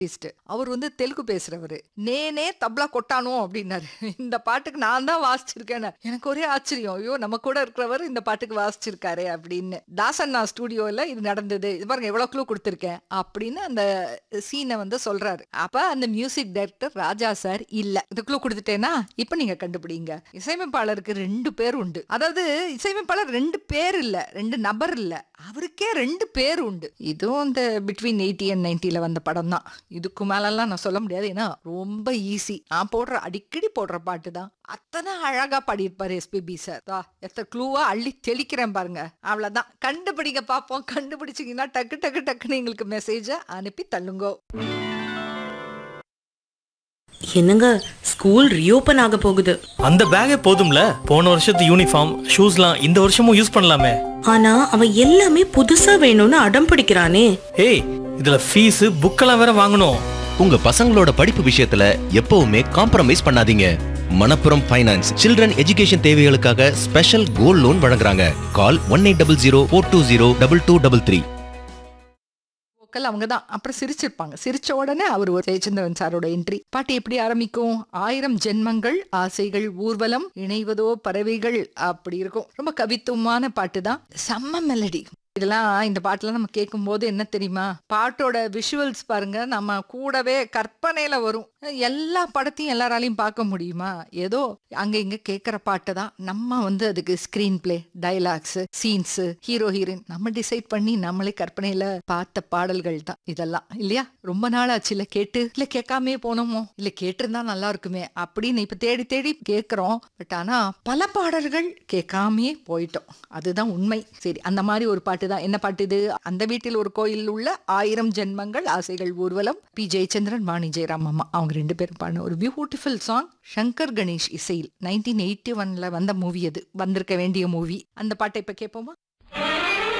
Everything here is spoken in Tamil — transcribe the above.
artist. அவர் வந்து தெலுங்கு பேசுறவரு நேனே தப்லா கொட்டானோ அப்படின்னாரு இந்த பாட்டுக்கு நான் தான் வாசிச்சிருக்கேன் எனக்கு ஒரே ஆச்சரியம் ஐயோ நம்ம கூட இருக்கிறவர் இந்த பாட்டுக்கு வாசிச்சிருக்காரு அப்படின்னு தாசண்ணா ஸ்டூடியோல இது நடந்தது இது பாருங்க எவ்வளவு க்ளூ கொடுத்துருக்கேன் அப்படின்னு அந்த சீனை வந்து சொல்றாரு அப்ப அந்த மியூசிக் டைரக்டர் ராஜா சார் இல்ல இந்த க்ளூ கொடுத்துட்டேன்னா இப்ப நீங்க கண்டுபிடிங்க இசையமைப்பாளருக்கு ரெண்டு பேர் உண்டு அதாவது இசையமைப்பாளர் ரெண்டு பேர் இல்ல ரெண்டு நபர் இல்ல அவருக்கே ரெண்டு பேர் உண்டு இதுவும் இந்த பிட்வீன் எயிட்டி அண்ட் நைன்டில வந்த படம் தான் இதுக்கு மேலெல்லாம் நான் சொல்ல முடியாது ஏன்னா ரொம்ப ஈஸி நான் போடுற அடிக்கடி போடுற பாட்டு தான் அத்தனை அழகா பாடியிருப்பாரு எஸ்பிபி சார் தா எத்த க்ளூவா அள்ளி தெளிக்கிறேன் பாருங்க அவ்வளவுதான் கண்டுபிடிங்க பாப்போம் கண்டுபிடிச்சிங்கன்னா டக்கு டக்கு டக்குன்னு எங்களுக்கு மெசேஜை அனுப்பி தள்ளுங்கோ என்னங்க ஸ்கூல் ரீஓபன் ஆக போகுது அந்த பேக்கே போதும்ல போன வருஷத்து யூனிஃபார்ம் ஷூஸ்லாம் இந்த வருஷமும் யூஸ் பண்ணலாமே ஆனா அவன் எல்லாமே புதுசா வேணும்னு அடம் பிடிக்கிறானே ஏய் இதுல ஃபீஸ் புக்கெல்லாம் வேற வாங்கணும் உங்க பசங்களோட படிப்பு விஷயத்துல எப்பவுமே காம்ப்ரமைஸ் பண்ணாதீங்க மணப்புரம் ஃபைனான்ஸ் சில்ட்ரன் எஜுகேஷன் தேவைகளுக்காக ஸ்பெஷல் கோல்ட் லோன் வழங்குறாங்க call one eight double zero four two zero double two double three vocal அவங்க தான் அப்புறம் சிரிச்சிருப்பாங்க சிரிச்ச உடனே அவர் ஒரு ஜெயச்சந்திரன் சாரோட என்ட்ரி பாட்டு எப்படி ஆரம்பிக்கும் ஆயிரம் ஜென்மங்கள் ஆசைகள் ஊர்வலம் இணைவதோ பறவைகள் அப்படி இருக்கும் ரொம்ப கவித்துவமான பாட்டு தான் செம்ம மெலடி இதெல்லாம் இந்த பாட்டுலாம் நம்ம கேட்கும் போது என்ன தெரியுமா பாட்டோட விஷுவல்ஸ் பாருங்க நம்ம கூடவே கற்பனையில வரும் எல்லா படத்தையும் எல்லாராலையும் பார்க்க முடியுமா ஏதோ அங்க இங்க கேட்குற பாட்டு தான் நம்ம வந்து அதுக்கு screenplay dialogues scenes hero heroine நம்ம டிசைட் பண்ணி நம்மளே கற்பனையில பார்த்த பாடல்கள் தான் இதெல்லாம் இல்லையா ரொம்ப நாள் ஆச்சு இல்ல கேட்டு இல்ல கேட்காமே போனோமோ இல்ல கேட்டிருந்தா நல்லா இருக்குமே அப்படின்னு இப்ப தேடி தேடி கேட்கிறோம் பட் ஆனா பல பாடல்கள் கேட்காமே போயிட்டோம் அதுதான் உண்மை சரி அந்த மாதிரி ஒரு பாட்டு தான் என்ன பாட்டு இது அந்த வீட்டில் ஒரு கோயில் உள்ள ஆயிரம் ஜென்மங்கள் ஆசைகள் ஊர்வலம் பி ஜெயச்சந்திரன் வாணி ஜெயராம் அம்மா அவங்க ரெண்டு பேரும் பாடின ஒரு பியூட்டிஃபுல் சாங் சங்கர் கணேஷ் இசையில் நைன்டீன் எயிட்டி ஒன்ல வந்த மூவி அது வந்திருக்க வேண்டிய மூவி அந்த பாட்டை இப்ப கேட்போமா